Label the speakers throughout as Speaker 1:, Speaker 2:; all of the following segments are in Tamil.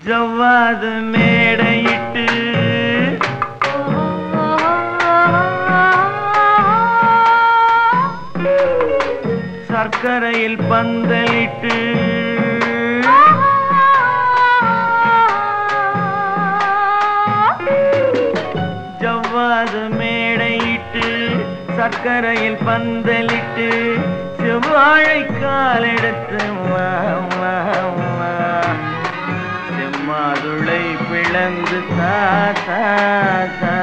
Speaker 1: ஜவ்வாது மேடையிட்டு சர்க்கரையில் பந்தலிட்டு ஜவ்வாது மேடையிட்டு சர்க்கரையில் பந்தலிட்டு செவ்வாழை காலெடுத்து வா, வா, வா. செம்மாதுளை பிளந்து தா தா, தா.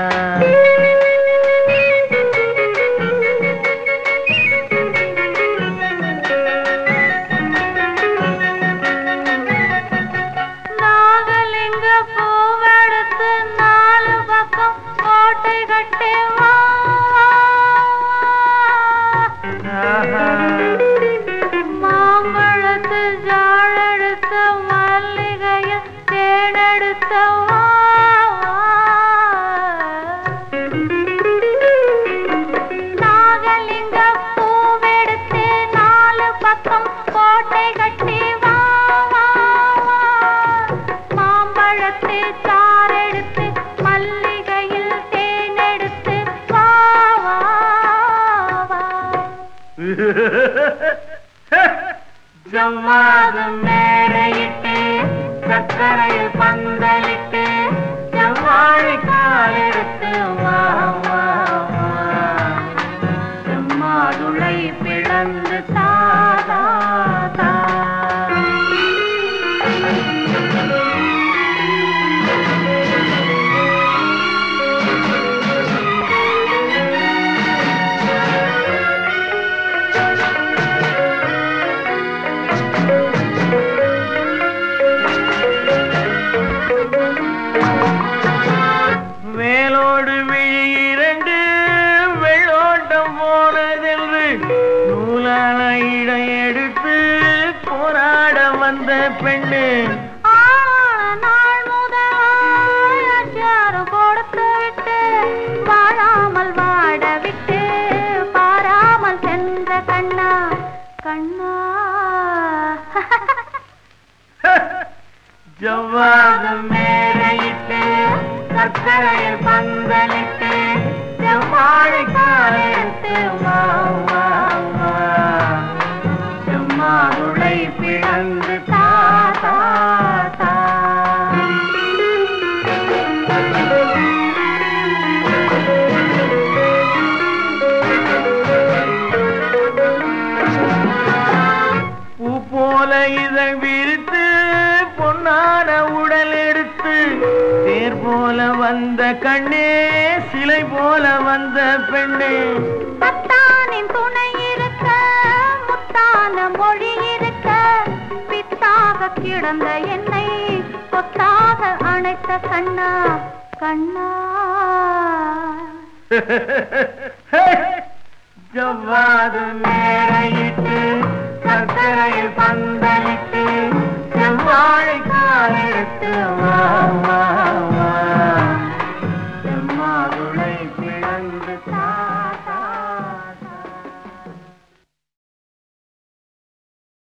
Speaker 2: நாகலிங்க பூவெடுத்து நாலு பக்கம் கோட்டை கட்டி வா
Speaker 1: ஆஹா.
Speaker 2: மாம்பழத்து ஜாழெடுத்து மல்லிகையில் தேனெடுத்து வா நாகலிங்க பூவெடுத்து நாலு பக்கம் கோட்டை கட்டி வா வா, வா. மாம்பழத்து சாரெடுத்து மல்லிகையில் தேனெடுத்து வா வா வா
Speaker 1: ஜவ்வாது மேடையிட்டு சர்க்கரையில் பந்தலிட்டு செவ்வாழை காலெடுத்து வா வா வா செம்மாதுளை பிளந்து தா தா, தா. வேலோடு விழி இரண்டு வெள்ளோட்டம் போனதென்று நூலான இடை எடுத்து போராட வந்த பெண்ணு
Speaker 2: ஆளான நாள் முதல் அச்சாரம் கொடுத்து விட்டு வாழாமல் வாட விட்டு பாராமல் சென்ற கண்ணா கண்ணா
Speaker 1: ஜவ்வாது மேலையிட்டு சர்க்கரையில் பந்தலிட்டு செவ்வாழை காலெடுத்து வா வா வா செம்மாதுளை பிளந்து தா தா தா பூ போல இதழ் விரித்து பொன்னான உடல் எடுத்து தேர் போல வந்த கண்ணே சிலை போல வந்த பெண்ணே
Speaker 2: பத்தானின் துணை இருக்க முத்தான மொழி இருக்க பித்தாக கிடந்த என்னை கொத்தாக அணைத்த கண்ணா கண்ணா
Speaker 1: ஜவ்வாது மேடையிட்டு சர்க்கரையில் பந்தலிட்டு செவ்வாழை காலெடுத்து வா வா